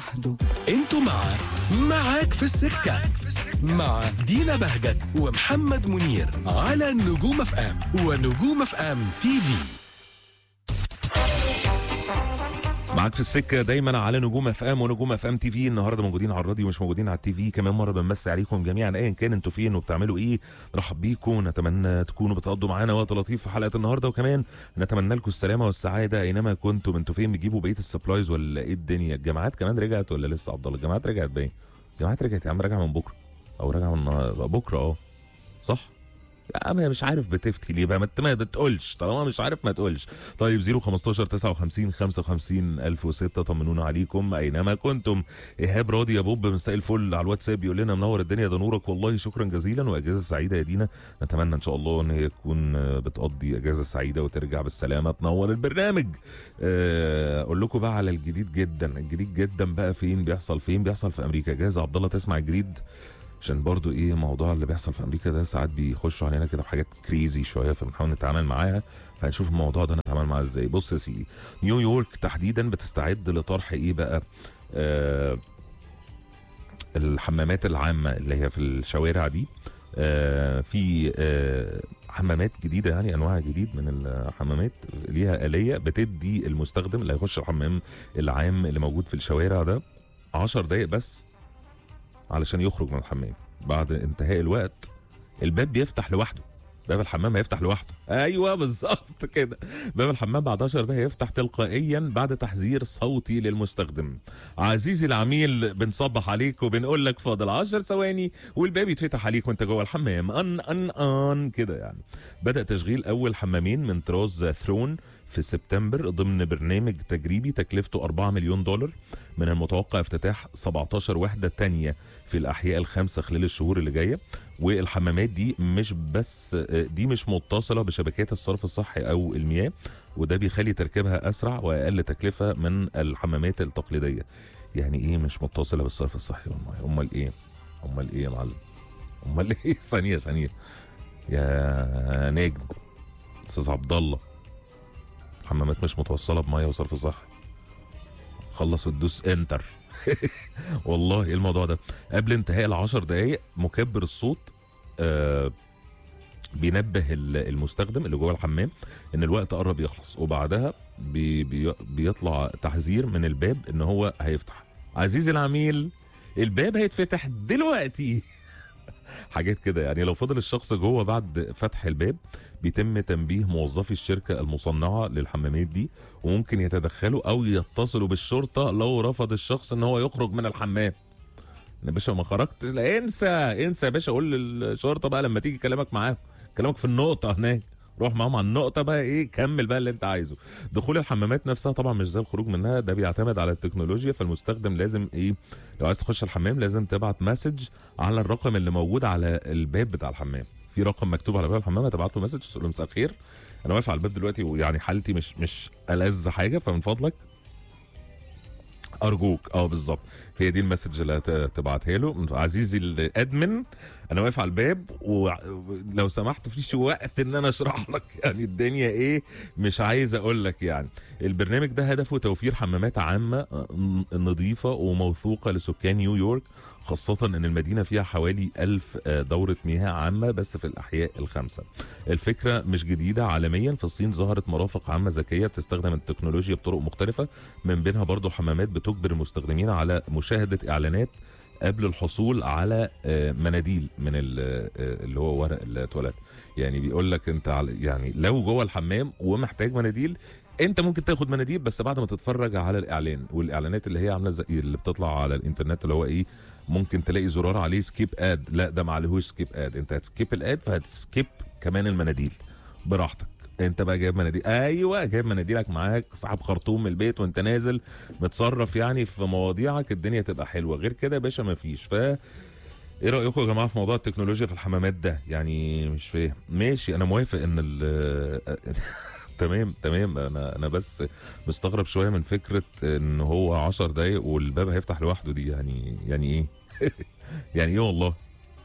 لوحده انتوا مع معاك في السكة مع دينا بهجت ومحمد منير على نجوم اف ام ونجوم اف ام تي في معاك في السكه دايما على نجوم اف ام ونجوم اف ام تي في النهارده موجودين على الراديو مش موجودين على التي في كمان مره بنمسي عليكم جميعا ايا كان انتوا فين وبتعملوا ايه نرحب بيكم نتمنى تكونوا بتقضوا معانا وقت لطيف في حلقه النهارده وكمان نتمنى لكم السلامه والسعاده اينما كنتم انتوا فين بتجيبوا بقيه السبلايز ولا ايه الدنيا الجامعات كمان رجعت ولا لسه عبد الله الجامعات رجعت باين الجامعات رجعت يا عم راجعه من بكره او راجعه من النهار- بكره اه صح يا عم مش عارف بتفتي ليه بقى ما انت ما بتقولش طالما مش عارف ما تقولش طيب 015 59 55 1006 طمنونا عليكم اينما كنتم ايهاب راضي يا بوب مساء الفل على الواتساب بيقول لنا منور الدنيا ده نورك والله شكرا جزيلا واجازه سعيده يا دينا نتمنى ان شاء الله ان هي تكون آه، بتقضي اجازه سعيده وترجع بالسلامه تنور البرنامج آه، اقول لكم بقى على الجديد جدا الجديد جدا بقى فين بيحصل فين بيحصل في امريكا جاهز عبد الله تسمع الجديد عشان برضو ايه موضوع اللي بيحصل في امريكا ده ساعات بيخشوا علينا كده بحاجات كريزي شويه فبنحاول نتعامل معاها فهنشوف الموضوع ده نتعامل معاه ازاي بص يا سيدي نيويورك تحديدا بتستعد لطرح ايه بقى آه الحمامات العامه اللي هي في الشوارع دي آه في آه حمامات جديده يعني انواع جديد من الحمامات ليها اليه بتدي المستخدم اللي هيخش الحمام العام اللي موجود في الشوارع ده 10 دقايق بس علشان يخرج من الحمام بعد انتهاء الوقت الباب بيفتح لوحده باب الحمام هيفتح لوحده ايوه بالظبط كده باب الحمام بعد 10 دقايق يفتح تلقائيا بعد تحذير صوتي للمستخدم عزيزي العميل بنصبح عليك وبنقول لك فاضل 10 ثواني والباب يتفتح عليك وانت جوه الحمام ان ان ان كده يعني بدا تشغيل اول حمامين من طراز ثرون في سبتمبر ضمن برنامج تجريبي تكلفته 4 مليون دولار من المتوقع افتتاح 17 وحده تانية في الاحياء الخمسه خلال الشهور اللي جايه والحمامات دي مش بس دي مش متصله بشبكات الصرف الصحي او المياه وده بيخلي تركيبها اسرع واقل تكلفه من الحمامات التقليديه يعني ايه مش متصله بالصرف الصحي والمياه امال ايه امال ايه يا معلم امال ايه ثانيه ثانيه يا نجم استاذ عبد الله حمامات مش متوصله بميه وصرف صحي خلص وتدوس انتر والله ايه الموضوع ده قبل انتهاء العشر دقايق مكبر الصوت آه بينبه ال- المستخدم اللي جوه الحمام ان الوقت قرب يخلص وبعدها بي بي بيطلع تحذير من الباب ان هو هيفتح عزيزي العميل الباب هيتفتح دلوقتي حاجات كده يعني لو فضل الشخص جوه بعد فتح الباب بيتم تنبيه موظفي الشركة المصنعة للحمامات دي وممكن يتدخلوا أو يتصلوا بالشرطة لو رفض الشخص إن هو يخرج من الحمام يا باشا ما خرجت لا انسى انسى يا باشا قول للشرطة بقى لما تيجي كلامك معاهم كلامك في النقطة هناك روح معاهم على النقطة بقى ايه كمل بقى اللي انت عايزه دخول الحمامات نفسها طبعا مش زي الخروج منها ده بيعتمد على التكنولوجيا فالمستخدم لازم ايه لو عايز تخش الحمام لازم تبعت مسج على الرقم اللي موجود على الباب بتاع الحمام في رقم مكتوب على باب الحمام هتبعت له مسج تقول له مساء الخير انا واقف على الباب دلوقتي ويعني حالتي مش مش ألذ حاجه فمن فضلك ارجوك اه بالظبط هي دي المسج اللي هت- هتبعتها له عزيزي الادمن انا واقف على الباب ولو سمحت فيش وقت ان انا اشرح لك يعني الدنيا ايه مش عايز اقول لك يعني البرنامج ده هدفه توفير حمامات عامه آه، نظيفه وموثوقه لسكان نيويورك خاصة إن المدينة فيها حوالي ألف آه، دورة مياه عامة بس في الأحياء الخمسة الفكرة مش جديدة عالميا في الصين ظهرت مرافق عامة ذكية بتستخدم التكنولوجيا بطرق مختلفة من بينها برضو حمامات بتجبر المستخدمين على مشاهدة إعلانات قبل الحصول على آه، مناديل من ال- آه، اللي هو ورق التواليت يعني بيقول لك انت على- يعني لو جوه الحمام ومحتاج مناديل انت ممكن تاخد مناديل بس بعد ما تتفرج على الاعلان والاعلانات اللي هي عامله زي اللي بتطلع على الانترنت اللي هو ايه ممكن تلاقي زرار عليه سكيب اد لا ده ما عليهوش سكيب اد انت هتسكيب الاد فهتسكيب كمان المناديل براحتك انت بقى جايب مناديل ايوه جايب مناديلك معاك صاحب خرطوم من البيت وانت نازل متصرف يعني في مواضيعك الدنيا تبقى حلوه غير كده يا باشا مفيش ف ايه رايكم يا جماعه في موضوع التكنولوجيا في الحمامات ده يعني مش فاهم ماشي انا موافق ان ال تمام تمام انا انا بس مستغرب شويه من فكره ان هو 10 دقايق والباب هيفتح لوحده دي يعني يعني ايه يعني ايه والله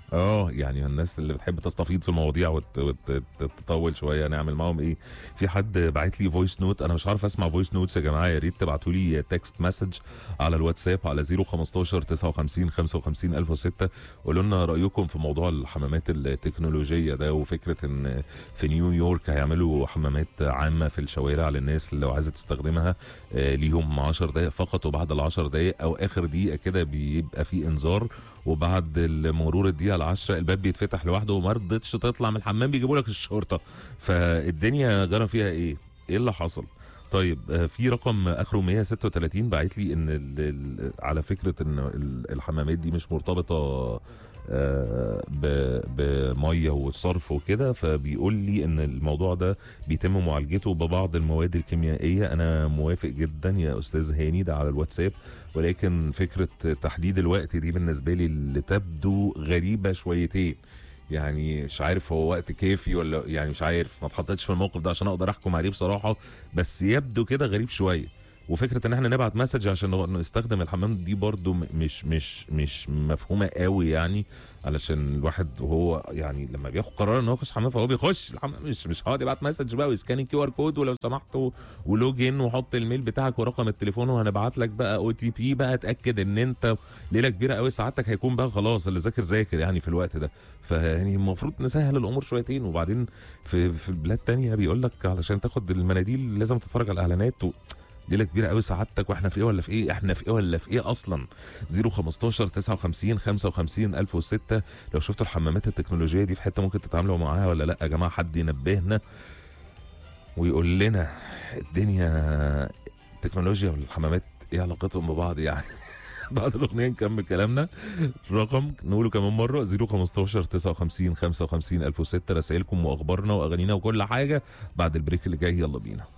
اه يعني الناس اللي بتحب تستفيض في المواضيع وتطول شويه نعمل معاهم ايه في حد باعت لي فويس نوت انا مش عارف اسمع فويس نوتس يا جماعه يا ريت تبعتوا لي تكست مسج على الواتساب على 015 59 55 1006 قولوا لنا رايكم في موضوع الحمامات التكنولوجيه ده وفكره ان في نيويورك هيعملوا حمامات عامه في الشوارع للناس اللي لو عايزه تستخدمها آه، ليهم 10 دقائق فقط وبعد ال 10 دقائق او اخر دقيقه كده بيبقى في انذار وبعد مرور الدقيقه العشرة الباب بيتفتح لوحده وما رضتش تطلع من الحمام بيجيبوا لك الشرطه فالدنيا جرى فيها ايه؟ ايه اللي حصل؟ طيب آه، في رقم اخره 136 باعت لي ان ال- ال- على فكره ان ال- الحمامات دي مش مرتبطه آه، ب- بميه والصرف وكده فبيقول لي ان الموضوع ده بيتم معالجته ببعض المواد الكيميائيه انا موافق جدا يا استاذ هاني ده على الواتساب ولكن فكره تحديد الوقت دي بالنسبه لي اللي تبدو غريبه شويتين يعني مش عارف هو وقت كافي ولا يعني مش عارف ما اتحطيتش في الموقف ده عشان اقدر احكم عليه بصراحه بس يبدو كده غريب شويه وفكره ان احنا نبعت مسج عشان نو- نستخدم الحمام دي برضو م- مش مش مش مفهومه قوي يعني علشان الواحد وهو يعني لما بياخد قرار ان هو يخش حمام فهو بيخش الحمام مش مش هقعد يبعت مسج بقى ويسكان الكيو ار كود ولو سمحت و- ولوج ان وحط الميل بتاعك ورقم التليفون وهنبعت لك بقى او تي بي بقى اتاكد ان انت ليله كبيره قوي سعادتك هيكون بقى خلاص اللي ذاكر ذاكر يعني في الوقت ده فيعني المفروض نسهل الامور شويتين وبعدين في في بلاد تانية بيقول لك علشان تاخد المناديل لازم تتفرج على الاعلانات و... ليله كبيره قوي سعادتك واحنا في ايه ولا في ايه احنا في ايه ولا في ايه اصلا 015 59 55 1006 لو شفتوا الحمامات التكنولوجيه دي في حته ممكن تتعاملوا معاها ولا لا يا جماعه حد ينبهنا ويقول لنا الدنيا التكنولوجيا والحمامات ايه علاقتهم ببعض يعني بعد الاغنيه نكمل كلامنا رقم نقوله كمان مره 015 59 55 1006 رسائلكم واخبارنا واغانينا وكل حاجه بعد البريك اللي جاي يلا بينا